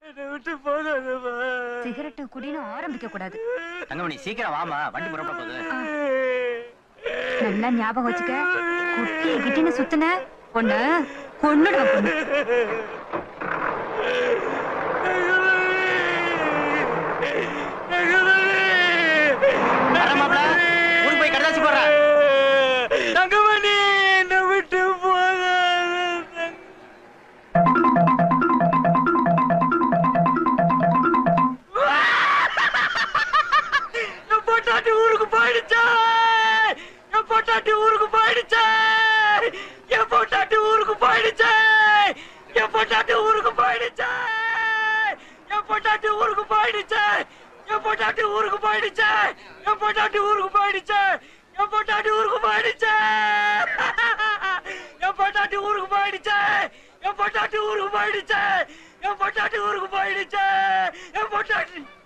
என்னை விட்டு போகாதம்மா சிகரெட்டு குடின்னு ஆரம்பிக்க கூடாது தங்கமணி சீக்கிரம் வாமா வண்டி புறப்பட போகுது நல்லா ஞாபகம் வச்சுக்க குட்டி கிட்டின்னு சுத்துன பொண்ணு கொன்னுடுவேன் பொண்ணு வர மாப்ள, ஊருக்கு போய் கடதாசி போடுறேன். தங்கமணி என்னை விட்டு போகாத என் பொட்டாட்டி ஊருக்கு போயிடுச்சே என் பொட்டாட்டி ஊருக்கு போயிடுச்சே என் பொட்டாட்டி ஊருக்கு போயிடுச்சே என் பொட்டாட்டி ஊருக்கு போயிடுச்சே என் பொட்டாட்டி ஊருக்கு போயிடுச்சே என் பொட்டாட்டி ஊருக்கு போயிடுச்சே என் பொட்டாட்டி ஊருக்கு போயிடுச்சே என் பொட்டாட்டி ஊருக்கு போயிடுச்சே என் பொட்டாட்டி ஊருக்கு போயிடுச்சே என் பொட்டாட்டி ஊருக்கு போயிடுச்சே என் பொட்டாட்டி ஊருக்கு போயிடுச்சே என் பொட்டாட்டி